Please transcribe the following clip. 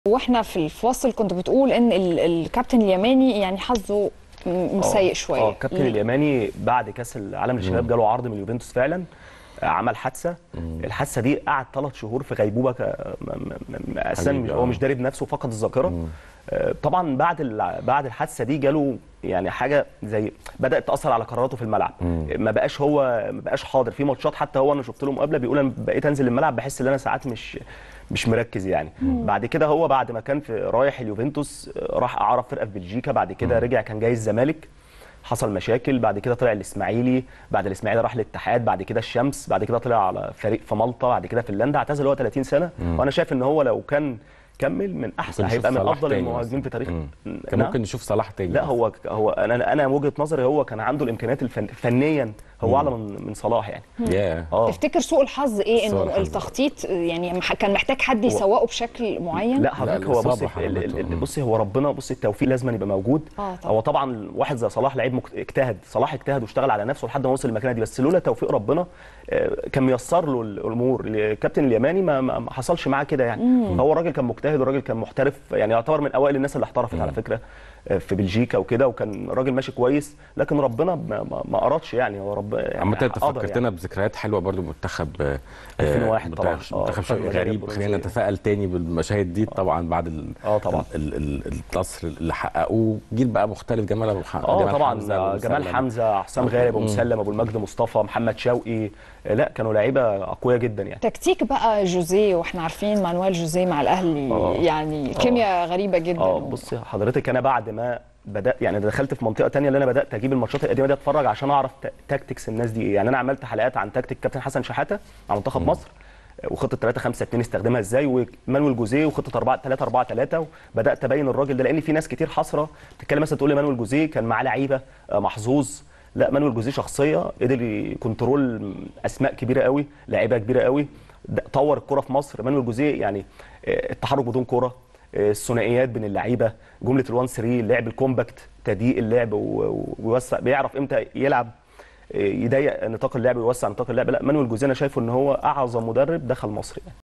واحنا في الفاصل كنت بتقول ان ال- الكابتن اليماني يعني حظه م- م- سيء شويه اه الكابتن ليه؟ اليماني بعد كاس العالم للشباب جاله عرض من اليوفنتوس فعلا آه، عمل حادثه الحادثه دي قعد ثلاث شهور في غيبوبه ك- م- م- م- اساسا حبيبي، مش- هو آه. مش داري بنفسه فقد الذاكره آه، طبعا بعد ال- بعد الحادثه دي جاله يعني حاجه زي بدات تاثر على قراراته في الملعب ما بقاش هو ما بقاش حاضر في ماتشات حتى هو انا شفت له مقابله بيقول انا بقيت انزل الملعب بحس ان انا ساعات مش مش مركز يعني بعد كده هو بعد ما كان في رايح اليوفنتوس آه، راح اعرف فرقه في بلجيكا بعد كده رجع كان جاي الزمالك حصل مشاكل بعد كده طلع الاسماعيلي بعد الاسماعيلي راح الاتحاد بعد كده الشمس بعد كده طلع على فريق في مالطا بعد كده فنلندا اعتزل هو 30 سنه وانا شايف ان هو لو كان كمل من احسن ممكن هيبقى من نشوف صلاح افضل تاني المهاجمين مثلاً. في تاريخ مم. ن- كان نعم. ممكن نشوف صلاح تاني لا هو هو انا انا من وجهه نظري هو كان عنده الامكانيات الفن فنيا هو اعلى من من صلاح يعني يا اه تفتكر سوء الحظ ايه سوء انه الحظ. التخطيط يعني مح- كان محتاج حد يسوقه بشكل معين لا حضرتك هو الإصابة بصي ال- ال- حرمته. ال- بصي هو ربنا بصي التوفيق لازم يبقى موجود آه طبعا. هو طبعا واحد زي صلاح لعيب مك- اجتهد صلاح اجتهد واشتغل على نفسه لحد ما وصل للمكانه دي بس لولا توفيق ربنا آه، كان ميسر له الامور الكابتن اليماني ما, ما ما حصلش معاه كده يعني هو الراجل كان مجتهد والراجل كان محترف يعني يعتبر من اوائل الناس اللي احترفت على فكره آه، في بلجيكا وكده وكان راجل ماشي كويس لكن ربنا ما, ما, ما ارادش يعني هو رب يعني عامة انت قدر فكرتنا بذكريات حلوه برضو منتخب آه، 2001 طبعا. منتخب- آه، منتخب شباب غريب غريب برونزية. خلينا نتفائل تاني بالمشاهد دي طبعا بعد ال آه طبعا. ال- ال- ال- النصر اللي حققوه جيل بقى مختلف جمال ابو ح- اه جمال طبعا حمزة أبو جمال مسلم. حمزه حسام غالب ابو مسلم ابو المجد مصطفى محمد شوقي آه، لا كانوا لعيبه اقوياء جدا يعني تكتيك بقى جوزيه واحنا عارفين مانويل جوزيه مع الاهلي آه. يعني كيمياء غريبه جدا اه بصي حضرتك انا بعد ما بدات يعني دخلت في منطقه تانية اللي انا بدات اجيب الماتشات القديمه دي اتفرج عشان اعرف تا- تاكتكس الناس دي ايه يعني انا عملت حلقات عن تاكتيك كابتن حسن شحاته على منتخب مصر آه، وخطه 3 5 2 استخدمها ازاي ومانويل جوزيه وخطه 4 3 4 3 وبدات ابين الراجل ده لان في ناس كتير حاصره بتتكلم مثلا تقول لي مانويل جوزيه كان معاه لعيبه آه، محظوظ لا مانويل جوزيه شخصيه قدر يكنترول اسماء كبيره قوي لعيبه كبيره قوي ده- طور الكره في مصر مانويل جوزيه يعني آه، التحرك بدون كره آه، الثنائيات بين اللعيبه جمله الوان 3 اللعب الكومباكت تضييق اللعب و- و- ويوسع بيعرف امتى يلعب آه، يضيق نطاق اللعب ويوسع نطاق اللعب لا مانويل جوزيه انا شايفه ان هو اعظم مدرب دخل مصر يعني